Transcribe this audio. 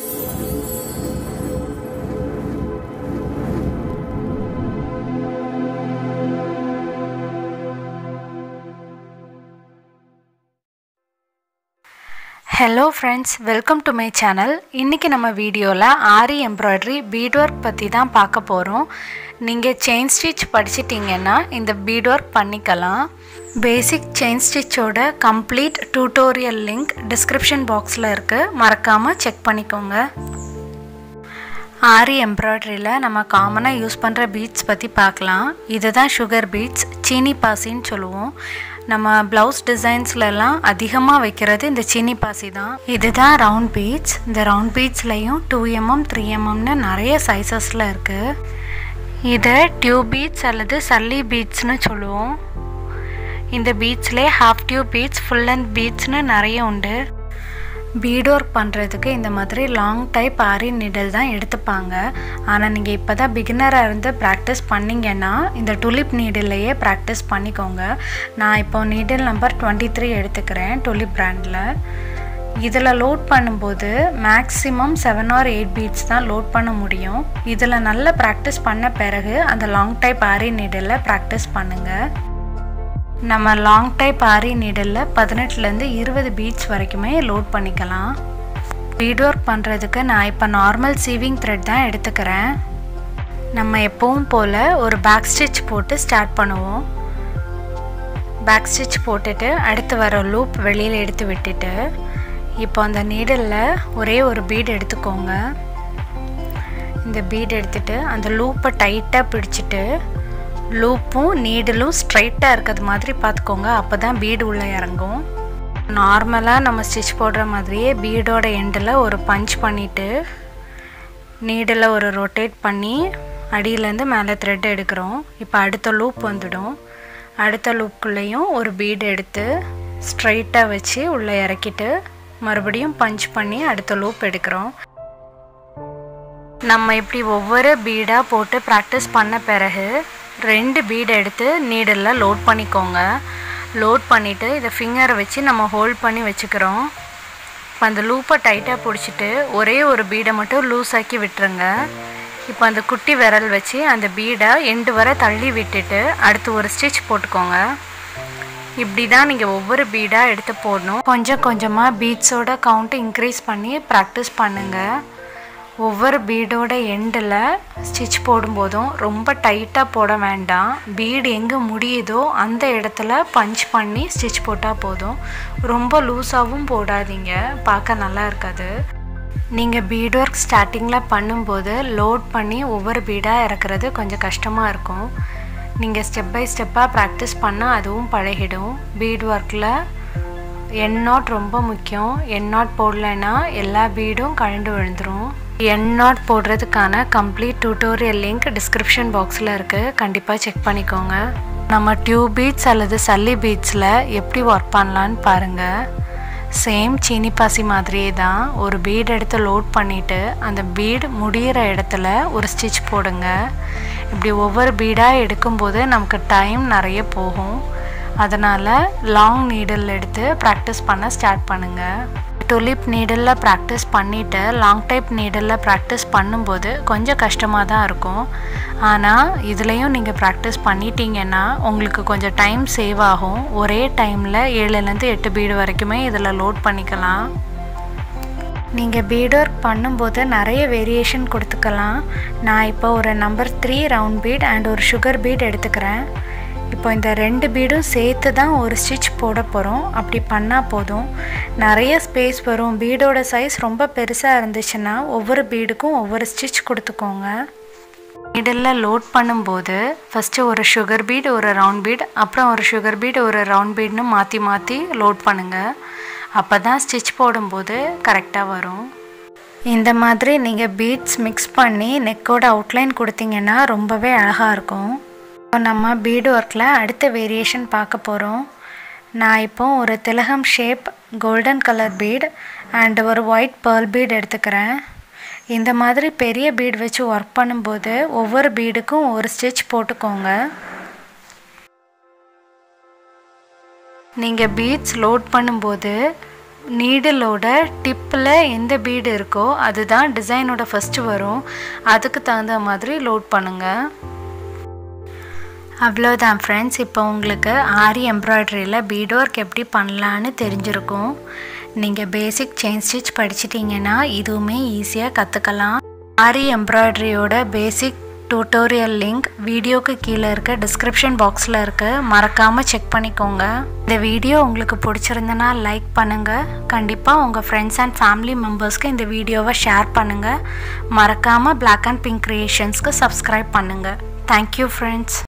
hello friends welcome to my channel இன்றைக்கி நம்ம வீடியோவில் ஆரி எம்ப்ராய்டரி பீட் ஒர்க் பற்றி தான் பார்க்க போகிறோம் நீங்கள் செயின் ஸ்டிச் படிச்சிட்டிங்கன்னா இந்த பீட் ஒர்க் பண்ணிக்கலாம் பேசிக் செயின் ஸ்டிச்சோட கம்ப்ளீட் டியூட்டோரியல் லிங்க் டிஸ்கிரிப்ஷன் பாக்ஸில் இருக்குது மறக்காமல் செக் பண்ணிக்கோங்க ஆரி எம்ப்ராய்டரியில் நம்ம காமனாக யூஸ் பண்ணுற பீட்ஸ் பற்றி பார்க்கலாம் இதுதான் சுகர் பீட்ஸ் சீனி பாசின்னு சொல்லுவோம் நம்ம ப்ளவுஸ் டிசைன்ஸ்லலாம் அதிகமாக வைக்கிறது இந்த சீனி பாசி தான் இதுதான் ரவுண்ட் பீட்ஸ் இந்த ரவுண்ட் பீட்ஸ்லையும் டூ எம்எம் த்ரீ எம்எம்னு நிறைய சைஸஸில் இருக்குது இதை டியூப் பீட்ஸ் அல்லது சல்லி பீட்ஸ்னு சொல்லுவோம் இந்த பீட்ஸ்லேயே half tube beads full length பீட்ஸ்னு நிறைய உண்டு பீட் ஒர்க் பண்ணுறதுக்கு இந்த மாதிரி லாங் டைப் ஆரி நிடல் தான் எடுத்துப்பாங்க ஆனால் நீங்கள் இப்போ தான் பிகினராக இருந்து ப்ராக்டிஸ் பண்ணிங்கன்னா இந்த டுலிப் நீடில்லையே ப்ராக்டிஸ் பண்ணிக்கோங்க நான் இப்போ நீடில் நம்பர் டுவெண்ட்டி த்ரீ எடுத்துக்கிறேன் டுலிப் பிராண்டில் இதில் லோட் பண்ணும்போது maximum seven or eight beads தான் லோட் பண்ண முடியும் இதில் நல்ல ப்ராக்டிஸ் பண்ண பிறகு அந்த long type aari needle practice பண்ணுங்கள் நம்ம லாங் டைப் ஆரி நீடலில் பதினெட்டுலேருந்து இருபது பீட்ஸ் வரைக்குமே லோட் பண்ணிக்கலாம் பீட் ஒர்க் பண்ணுறதுக்கு நான் இப்போ நார்மல் சீவிங் த்ரெட் தான் எடுத்துக்கிறேன் நம்ம எப்பவும் போல் ஒரு பேக் ஸ்டிச் போட்டு ஸ்டார்ட் பண்ணுவோம் பேக் ஸ்டிச் போட்டுட்டு அடுத்து வர லூப் வெளியில் எடுத்து விட்டுட்டு இப்போ அந்த நீடலில் ஒரே ஒரு பீட் எடுத்துக்கோங்க இந்த பீட் எடுத்துகிட்டு அந்த லூப்பை டைட்டாக பிடிச்சிட்டு லூப்பும் நீடலும் ஸ்ட்ரைட்டாக இருக்கிறது மாதிரி பார்த்துக்கோங்க அப்போ தான் பீடு உள்ளே இறங்கும் நார்மலாக நம்ம ஸ்டிச் போடுற மாதிரியே பீடோட எண்டில் ஒரு பஞ்ச் பண்ணிவிட்டு நீடில் ஒரு ரொட்டேட் பண்ணி அடியிலேருந்து மேலே த்ரெட் எடுக்கிறோம் இப்போ அடுத்த லூப் வந்துடும் அடுத்த லூப்புக்குள்ளேயும் ஒரு பீடு எடுத்து ஸ்ட்ரைட்டாக வச்சு உள்ளே இறக்கிட்டு மறுபடியும் பஞ்ச் பண்ணி அடுத்த லூப் எடுக்கிறோம் நம்ம இப்படி ஒவ்வொரு பீடாக போட்டு ப்ராக்டிஸ் பண்ண பிறகு ரெண்டு பீடை எடுத்து நீடலில் லோட் பண்ணிக்கோங்க லோட் பண்ணிவிட்டு இதை ஃபிங்கரை வச்சு நம்ம ஹோல்ட் பண்ணி வச்சுக்கிறோம் இப்போ அந்த லூப்பை டைட்டாக பிடிச்சிட்டு ஒரே ஒரு பீடை மட்டும் லூஸ் ஆக்கி விட்டுருங்க இப்போ அந்த குட்டி விரல் வச்சு அந்த பீடை எண்டு வரை தள்ளி விட்டுட்டு அடுத்து ஒரு ஸ்டிச் போட்டுக்கோங்க இப்படி தான் நீங்கள் ஒவ்வொரு பீடாக எடுத்து போடணும் கொஞ்சம் கொஞ்சமாக பீட்ஸோட கவுண்ட்டு இன்க்ரீஸ் பண்ணி ப்ராக்டிஸ் பண்ணுங்கள் ஒவ்வொரு பீடோட எண்டில் ஸ்டிச் போடும்போதும் ரொம்ப டைட்டாக போட வேண்டாம் பீடு எங்கே முடியுதோ அந்த இடத்துல பஞ்ச் பண்ணி ஸ்டிச் போட்டால் போதும் ரொம்ப லூஸாகவும் போடாதீங்க பார்க்க நல்லா இருக்காது நீங்கள் பீட் ஒர்க் ஸ்டார்டிங்கில் பண்ணும்போது லோட் பண்ணி ஒவ்வொரு பீடாக இறக்குறது கொஞ்சம் கஷ்டமாக இருக்கும் நீங்கள் ஸ்டெப் பை ஸ்டெப்பாக ப்ராக்டிஸ் பண்ணால் அதுவும் பழகிடும் பீட் ஒர்க்கில் என் நாட் ரொம்ப முக்கியம் என் நாட் போடலைன்னா எல்லா பீடும் கழண்டு விழுந்துடும் என் நாட் போடுறதுக்கான கம்ப்ளீட் டியூட்டோரியல் லிங்க் டிஸ்கிரிப்ஷன் பாக்ஸில் இருக்குது கண்டிப்பாக செக் பண்ணிக்கோங்க நம்ம டியூப் பீட்ஸ் அல்லது சல்லி பீட்ஸில் எப்படி ஒர்க் பண்ணலான்னு பாருங்கள் சேம் சீனி பாசி மாதிரியே தான் ஒரு பீட் எடுத்து லோட் பண்ணிவிட்டு அந்த பீடு முடிகிற இடத்துல ஒரு ஸ்டிச் போடுங்க இப்படி ஒவ்வொரு பீடாக எடுக்கும்போது நமக்கு டைம் நிறைய போகும் அதனால் லாங் நீடில் எடுத்து ப்ராக்டிஸ் பண்ண ஸ்டார்ட் பண்ணுங்கள் டுலிப் நீடலில் ப்ராக்டிஸ் பண்ணிவிட்டு லாங் டைப் நீடலில் ப்ராக்டிஸ் பண்ணும்போது கொஞ்சம் கஷ்டமாக தான் இருக்கும் ஆனால் இதுலேயும் நீங்கள் ப்ராக்டிஸ் பண்ணிட்டீங்கன்னா உங்களுக்கு கொஞ்சம் டைம் சேவ் ஆகும் ஒரே டைமில் ஏழுலேருந்து எட்டு பீடு வரைக்குமே இதில் லோட் பண்ணிக்கலாம் நீங்கள் பீட் ஒர்க் பண்ணும்போது நிறைய வேரியேஷன் கொடுத்துக்கலாம் நான் இப்போ ஒரு number three round bead and ஒரு சுகர் பீட் எடுத்துக்கிறேன் இப்போ இந்த ரெண்டு பீடும் சேர்த்து தான் ஒரு ஸ்டிச் போட போகிறோம் அப்படி பண்ணால் போதும் நிறைய ஸ்பேஸ் வரும் பீடோட சைஸ் ரொம்ப பெருசாக இருந்துச்சுன்னா ஒவ்வொரு பீடுக்கும் ஒவ்வொரு ஸ்டிச் கொடுத்துக்கோங்க நீடலில் லோட் பண்ணும்போது ஃபஸ்ட்டு ஒரு சுகர் பீட் ஒரு ரவுண்ட் பீட் அப்புறம் ஒரு சுகர் பீட் ஒரு ரவுண்ட் பீட்னு மாற்றி மாற்றி லோட் பண்ணுங்கள் அப்போ தான் ஸ்டிச் போடும்போது கரெக்டாக வரும் இந்த மாதிரி நீங்கள் பீட்ஸ் மிக்ஸ் பண்ணி நெக்கோட அவுட்லைன் கொடுத்தீங்கன்னா ரொம்பவே அழகாக இருக்கும் இப்போ நம்ம பீடு ஒர்க்கில் அடுத்த வேரியேஷன் பார்க்க போகிறோம் நான் இப்போ ஒரு திலகம் shape golden colour bead and ஒரு ஒயிட் பேர்ல் பீட் எடுத்துக்கிறேன் இந்த மாதிரி பெரிய பீட் வச்சு ஒர்க் பண்ணும்போது ஒவ்வொரு பீடுக்கும் ஒரு ஸ்டிச் போட்டுக்கோங்க நீங்கள் பீட்ஸ் லோட் பண்ணும்போது நீடலோட டிப்பில் எந்த பீடு இருக்கோ அதுதான் டிசைனோட ஃபஸ்ட்டு வரும் அதுக்கு தகுந்த மாதிரி லோட் பண்ணுங்கள் அவ்வளோதான் ஃப்ரெண்ட்ஸ் இப்போ உங்களுக்கு ஆரி எம்ப்ராய்டரியில் பீட் ஒர்க் எப்படி பண்ணலான்னு தெரிஞ்சிருக்கும் நீங்கள் பேசிக் செயின் ஸ்டிச் படிச்சிட்டிங்கன்னா இதுவுமே ஈஸியாக கற்றுக்கலாம் ஆரி எம்ப்ராய்டரியோட பேசிக் டியூட்டோரியல் லிங்க் வீடியோக்கு கீழே இருக்க டிஸ்கிரிப்ஷன் பாக்ஸில் இருக்கு மறக்காமல் செக் பண்ணிக்கோங்க இந்த வீடியோ உங்களுக்கு பிடிச்சிருந்தனா லைக் பண்ணுங்கள் கண்டிப்பாக உங்கள் ஃப்ரெண்ட்ஸ் அண்ட் ஃபேமிலி மெம்பர்ஸ்க்கு இந்த வீடியோவை ஷேர் பண்ணுங்கள் மறக்காமல் பிளாக் அண்ட் பிங்க் க்ரியேஷன்ஸ்க்கு சப்ஸ்கிரைப் பண்ணுங்கள் தேங்க்யூ ஃப்ரெண்ட்ஸ்